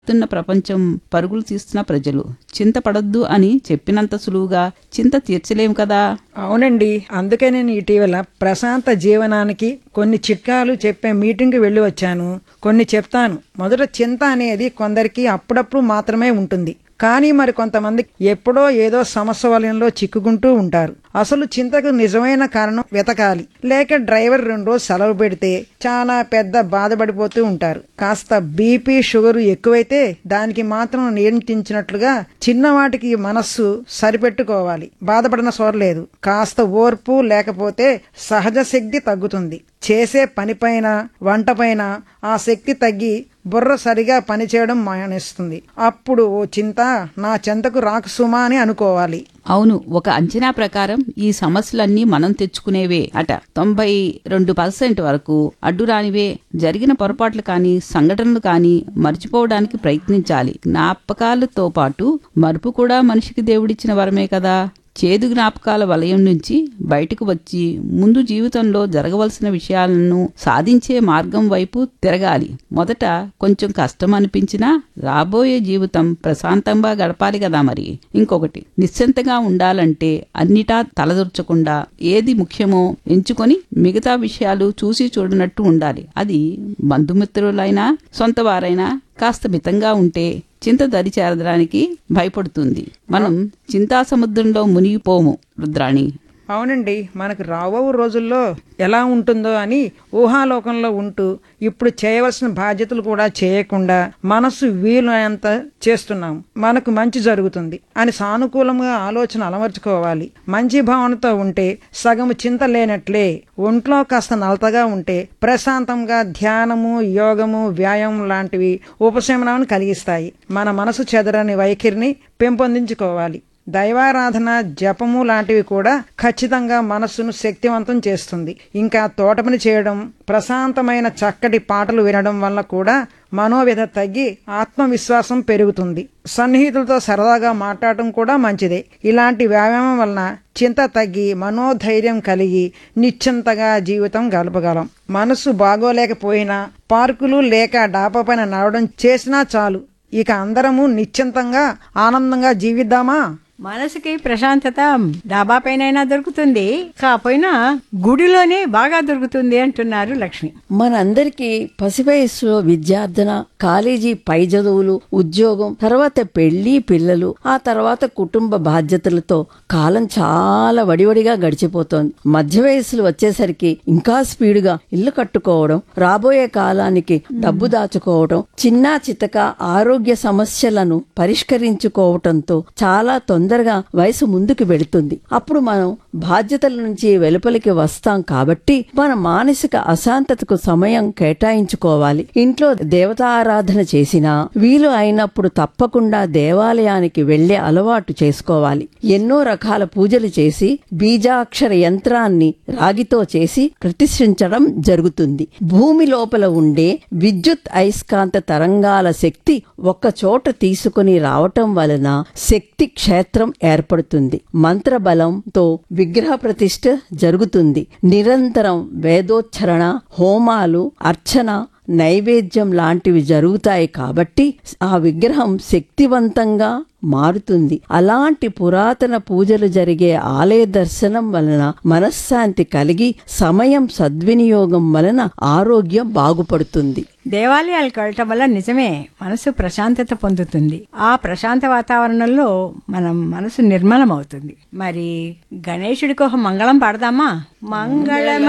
తున్న ప్రపంచం పరుగులు తీస్తున్న ప్రజలు చింతపడొద్దు అని చెప్పినంత సులువుగా చింత తీర్చలేం కదా అవునండి అందుకే నేను ఇటీవల ప్రశాంత జీవనానికి కొన్ని చిట్కాలు చెప్పే మీటింగ్కి వెళ్ళి వచ్చాను కొన్ని చెప్తాను మొదట చింత అనేది కొందరికి అప్పుడప్పుడు మాత్రమే ఉంటుంది కానీ మరి కొంతమంది ఎప్పుడో ఏదో సమస్య వలయంలో చిక్కుకుంటూ ఉంటారు అసలు చింతకు నిజమైన కారణం వెతకాలి లేక డ్రైవర్ రెండు రోజు సెలవు పెడితే చాలా పెద్ద బాధపడిపోతూ ఉంటారు కాస్త బీపీ షుగర్ ఎక్కువైతే దానికి మాత్రం నియంత్రించినట్లుగా చిన్నవాటికి మనస్సు సరిపెట్టుకోవాలి బాధపడిన సోరలేదు కాస్త ఓర్పు లేకపోతే సహజ శక్తి తగ్గుతుంది చేసే పనిపైన వంటపైన ఆ శక్తి తగ్గి బుర్ర సరిగా పనిచేయడం మానేస్తుంది అప్పుడు ఓ చింత నా చెంతకు రాకు సుమా అని అనుకోవాలి అవును ఒక అంచనా ప్రకారం ఈ సమస్యలన్నీ మనం తెచ్చుకునేవే అట తొంభై రెండు పర్సెంట్ వరకు అడ్డురానివే జరిగిన పొరపాట్లు కానీ సంఘటనలు కానీ మర్చిపోవడానికి ప్రయత్నించాలి జ్ఞాపకాలతో పాటు మరుపు కూడా మనిషికి దేవుడిచ్చిన వరమే కదా చేదు జ్ఞాపకాల వలయం నుంచి బయటకు వచ్చి ముందు జీవితంలో జరగవలసిన విషయాలను సాధించే మార్గం వైపు తిరగాలి మొదట కొంచెం కష్టం అనిపించినా రాబోయే జీవితం ప్రశాంతంగా గడపాలి కదా మరి ఇంకొకటి నిశ్చింతగా ఉండాలంటే అన్నిటా తలదొర్చకుండా ఏది ముఖ్యమో ఎంచుకొని మిగతా విషయాలు చూసి చూడనట్టు ఉండాలి అది బంధుమిత్రులైనా సొంత వారైనా కాస్త మితంగా ఉంటే చింత దరి చేరడానికి భయపడుతుంది మనం చింతా సముద్రంలో మునిగిపోము రుద్రాణి అవునండి మనకు రాబో రోజుల్లో ఎలా ఉంటుందో అని ఊహాలోకంలో ఉంటూ ఇప్పుడు చేయవలసిన బాధ్యతలు కూడా చేయకుండా మనసు వీలైనంత చేస్తున్నాం మనకు మంచి జరుగుతుంది అని సానుకూలంగా ఆలోచన అలవర్చుకోవాలి మంచి భావనతో ఉంటే సగము చింత లేనట్లే ఒంట్లో కాస్త నలతగా ఉంటే ప్రశాంతంగా ధ్యానము యోగము వ్యాయామం లాంటివి ఉపశమనాన్ని కలిగిస్తాయి మన మనసు చెదరని వైఖరిని పెంపొందించుకోవాలి దైవారాధన జపము లాంటివి కూడా ఖచ్చితంగా మనస్సును శక్తివంతం చేస్తుంది ఇంకా తోటపని చేయడం ప్రశాంతమైన చక్కటి పాటలు వినడం వల్ల కూడా మనోవ్యధ తగ్గి ఆత్మవిశ్వాసం పెరుగుతుంది సన్నిహితులతో సరదాగా మాట్లాడటం కూడా మంచిదే ఇలాంటి వ్యాయామం వలన చింత తగ్గి మనోధైర్యం కలిగి నిశ్చింతగా జీవితం గడపగలం మనసు బాగోలేకపోయినా పార్కులు లేక డాబా పైన నడవడం చేసినా చాలు ఇక అందరము నిశ్చింతంగా ఆనందంగా జీవిద్దామా మనసుకి ప్రశాంతత డాబా పైన దొరుకుతుంది కాకపోయినా గుడిలోనే బాగా దొరుకుతుంది అంటున్నారు లక్ష్మి మనందరికీ పసివయస్సులో విద్యార్థన కాలేజీ పై చదువులు ఉద్యోగం తర్వాత పెళ్లి పిల్లలు ఆ తర్వాత కుటుంబ బాధ్యతలతో కాలం చాలా వడివడిగా గడిచిపోతోంది మధ్య వయస్సులు వచ్చేసరికి ఇంకా స్పీడుగా ఇల్లు కట్టుకోవడం రాబోయే కాలానికి డబ్బు దాచుకోవడం చిన్నా చితక ఆరోగ్య సమస్యలను పరిష్కరించుకోవటంతో చాలా తొందరగా వయసు ముందుకు వెళుతుంది అప్పుడు మనం బాధ్యతల నుంచి వెలుపలికి వస్తాం కాబట్టి మన మానసిక అశాంతతకు సమయం కేటాయించుకోవాలి ఇంట్లో దేవతా ఆరాధన చేసినా వీలు అయినప్పుడు తప్పకుండా దేవాలయానికి వెళ్లే అలవాటు చేసుకోవాలి ఎన్నో రకాల పూజలు చేసి బీజాక్షర యంత్రాన్ని రాగితో చేసి ప్రతిష్ఠించడం జరుగుతుంది భూమి లోపల ఉండే విద్యుత్ అయస్కాంత తరంగాల శక్తి ఒక్క చోట తీసుకుని రావటం వలన శక్తి క్షేత్రం ఏర్పడుతుంది మంత్ర బలంతో విగ్రహ ప్రతిష్ఠ జరుగుతుంది నిరంతరం వేదోచ్చరణ హోమాలు అర్చన నైవేద్యం లాంటివి జరుగుతాయి కాబట్టి ఆ విగ్రహం శక్తివంతంగా మారుతుంది అలాంటి పురాతన పూజలు జరిగే ఆలయ దర్శనం వలన మనశ్శాంతి కలిగి సమయం సద్వినియోగం వలన ఆరోగ్యం బాగుపడుతుంది దేవాలయాలకు వెళ్ళటం వల్ల నిజమే మనసు ప్రశాంతత పొందుతుంది ఆ ప్రశాంత వాతావరణంలో మనం మనసు నిర్మలం అవుతుంది మరి గణేశుడికి ఒక మంగళం పాడదామా మంగళమ